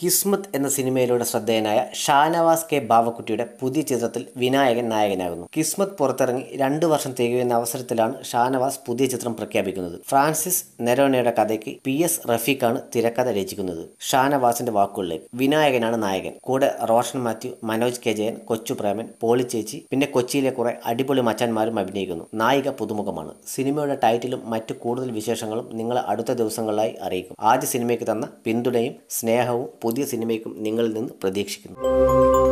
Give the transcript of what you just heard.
കിസ്മത്ത് എന്ന സിനിമയിലൂടെ ശ്രദ്ധേയനായ ഷാനവാസ് കെ ബാവക്കുട്ടിയുടെ പുതിയ ചിത്രത്തിൽ വിനായകൻ നായകനാകുന്നു കിസ്മത്ത് പുറത്തിറങ്ങി രണ്ടു വർഷം തികയുന്ന അവസരത്തിലാണ് ഷാനവാസ് പുതിയ ചിത്രം പ്രഖ്യാപിക്കുന്നത് ഫ്രാൻസിസ് നെരോണയുടെ കഥയ്ക്ക് പി എസ് റഫീഖാണ് തിരക്കഥ രചിക്കുന്നത് ഷാനവാസിന്റെ വാക്കുകളിലേക്ക് വിനായകനാണ് നായകൻ കൂടെ റോഷൻ മാത്യു മനോജ് കെ ജയൻ കൊച്ചു പ്രേമൻ പോളി ചേച്ചി പിന്നെ കൊച്ചിയിലെ കുറെ അടിപൊളി മച്ചാന്മാരും അഭിനയിക്കുന്നു നായിക പുതുമുഖമാണ് സിനിമയുടെ ടൈറ്റിലും മറ്റു കൂടുതൽ വിശേഷങ്ങളും നിങ്ങളെ അടുത്ത ദിവസങ്ങളിലായി അറിയിക്കും ആദ്യ സിനിമയ്ക്ക് തന്ന പിന്തുണയും സ്നേഹവും പുതിയ സിനിമയ്ക്കും നിങ്ങളിൽ നിന്ന് പ്രതീക്ഷിക്കുന്നു